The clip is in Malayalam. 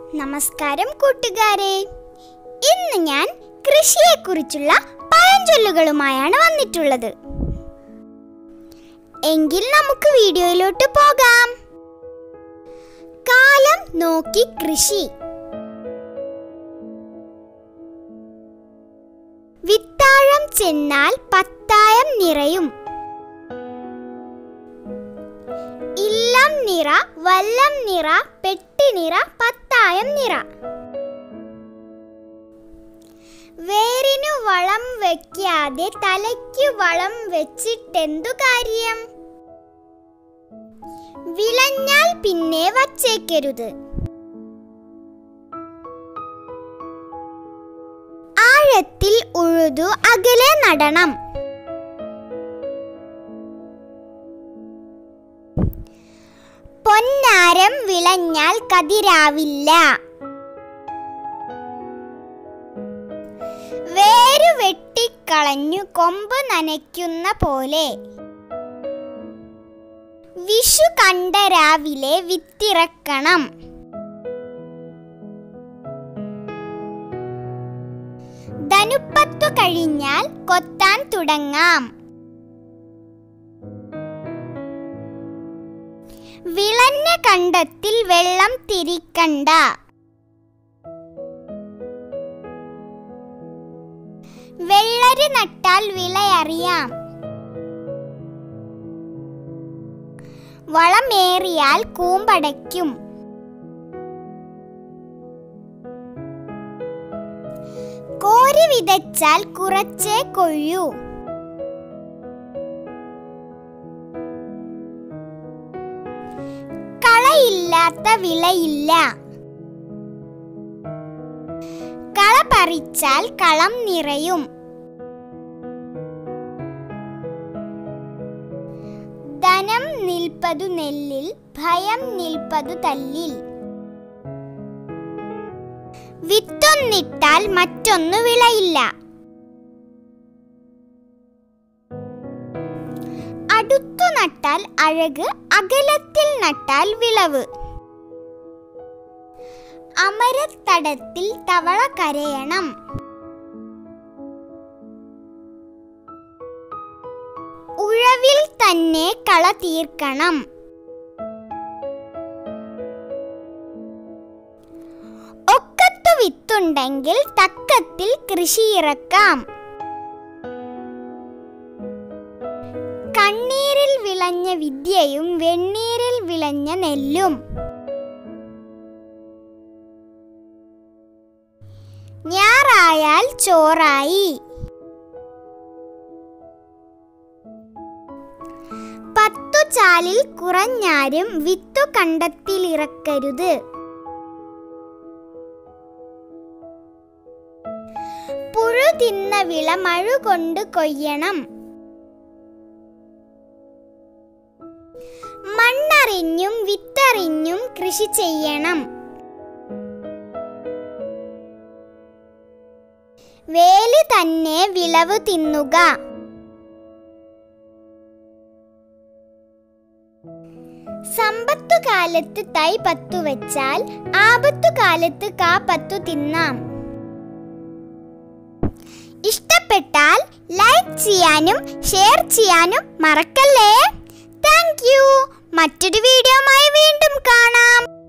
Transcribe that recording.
നമസ്കാരം കൂട്ടുകാരെ ഇന്ന് ഞാൻ കൃഷിയെക്കുറിച്ചുള്ള പഴഞ്ചൊല്ലുകളുമായാണ് വന്നിട്ടുള്ളത് എങ്കിൽ നമുക്ക് വീഡിയോയിലോട്ട് പോകാം കാലം നോക്കി കൃഷി വിത്താഴം ചെന്നാൽ പത്തായം നിറയും ഇല്ലം നിറ വല്ലം നിറ പെട്ടി നിറ പത്തായം നിറ വേരിനു വളം വെക്കാതെ തലയ്ക്കു വളം വെച്ചിട്ടെന്തു കാര്യം വിളഞ്ഞാൽ പിന്നെ വച്ചേക്കരുത് ആഴത്തിൽ ഉഴുതു അകലെ നടണം പൊന്നാരം വിളഞ്ഞാൽ കതിരാവില്ല വേരു വെട്ടിക്കളഞ്ഞു കൊമ്പ് നനയ്ക്കുന്ന പോലെ വിഷു കണ്ട രാവിലെ വിത്തിറക്കണം ധനുപ്പത്തു കഴിഞ്ഞാൽ കൊത്താൻ തുടങ്ങാം വിളഞ്ഞ കണ്ടത്തിൽ വെള്ളം തിരിക്കണ്ട വെള്ളരി നട്ടാൽ വിളയറിയാം വളമേറിയാൽ കൂമ്പടയ്ക്കും കോരി വിതച്ചാൽ കുറച്ചേ കൊയ്യൂ കളയില്ലാത്ത വിളയില്ല കള പറിച്ചാൽ കളം നിറയും ധനം നിൽപ്പതു നെല്ലിൽ ഭയം നിൽപ്പതു തല്ലിൽ വിത്തൊന്നിട്ടാൽ മറ്റൊന്നു വിളയില്ല അടുത്തു നട്ടാൽ അഴക് അകലത്തിൽ നട്ടാൽ വിളവ് അമരത്തടത്തിൽ തവള കരയണം ഉഴവിൽ തന്നെ കള തീർക്കണം ഒക്കത്തു വിത്തുണ്ടെങ്കിൽ തക്കത്തിൽ കൃഷി ഇറക്കാം കണ്ണീരിൽ വിളഞ്ഞ വിദ്യയും വെണ്ണീരിൽ വിളഞ്ഞ നെല്ലും ഞാറായാൽ ചോറായി പത്തു ചാലിൽ കുറഞ്ഞാരും വിത്തു കണ്ടത്തിലിറക്കരുത് പുഴു തിന്ന വിള മഴ കൊണ്ട് കൊയ്യണം മണ്ണറിഞ്ഞും വിത്തറിഞ്ഞും കൃഷി ചെയ്യണം വേലി തന്നെ വിളവ് തിന്നുക സമ്പത്തു കാലത്ത് തൈ പത്തു വെച്ചാൽ ആപത്തു കാലത്ത് കാ പത്തു തിന്നാം ഇഷ്ടപ്പെട്ടാൽ ലൈക്ക് ചെയ്യാനും ഷെയർ ചെയ്യാനും മറക്കല്ലേ താങ്ക് യു മറ്റൊരു വീഡിയോയുമായി വീണ്ടും കാണാം